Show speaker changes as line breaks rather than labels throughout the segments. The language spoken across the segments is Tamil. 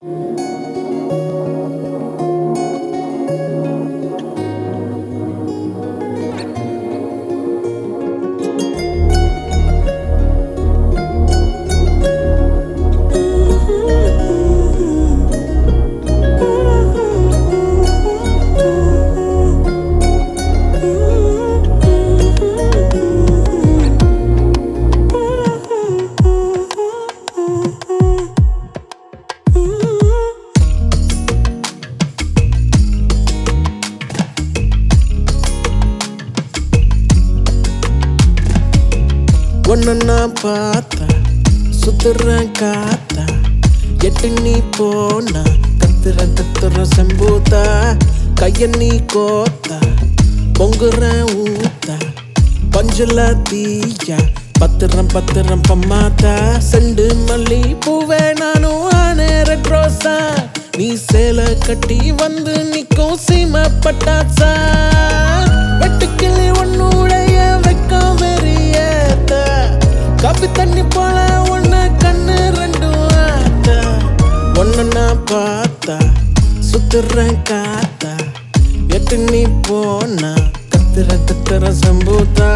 ஒன்னு நான் பார்த்தா சுத்துறேன் காத்தா எட்டு நீ போனா கத்துற கத்துற செம்பூத்தா கைய நீ கோத்தா பொங்குறேன் ஊத்தா பஞ்சுல தீயா பத்திரம் பத்திரம் பம்மாத்தா செண்டு மல்லி பூவே நானும் ஆனேர ரோசா நீ சேலை கட்டி வந்து நிக்கும் சீம பட்டாசா வெட்டுக்கிளி உன்னுடைய வெக்கம் வெறியேத்த காப்பி தண்ணி போல ஒன்னு கண்ணு ரெண்டும் ஆத்த ஒன்னு நான் பார்த்தா சுத்துறேன் காத்தா எட்டு நீ போனா கத்துற கத்துற சம்பூத்தா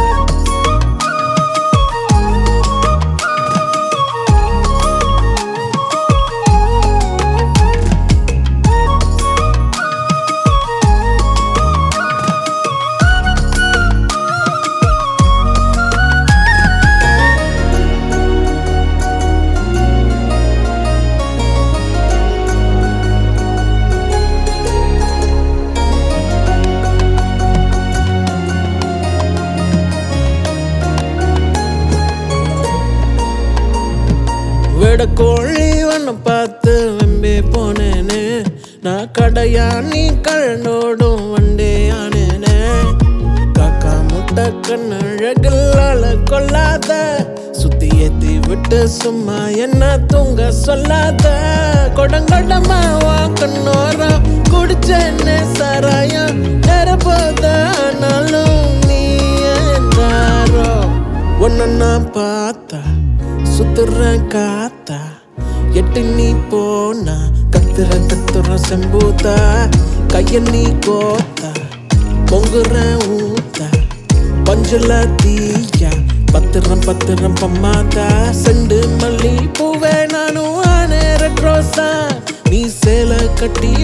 விட கோழி ஒன்னு பார்த்து வெம்பி போனேனே நான் கடையா நீ கழண்டோடும் வண்டே ஆனேனே காக்கா முட்டை கண்ணழகில்லால கொள்ளாத சுத்தி ஏத்தி விட்டு சும்மா என்ன தூங்க சொல்லாத கொடங்கடமா வா கண்ணோரம் குடிச்சேன்னு சாராயம் நிரப்போத ஆனாலும் நீ என்றாரோ ஒன்னு நான் பார்த்தா சுத்துறேன் காத்தா எட்டு நீ போனா கத்துற கத்துற செம்பூத்தா கைய நீ கோத்தா பொங்குறேன் ஊத்தா பஞ்சுல தீயா பத்திரம் பத்திரம் பம்மாத்தா செண்டு மல்லி பூவே நானும் ஆனேர ரோசா நீ சேலை கட்டி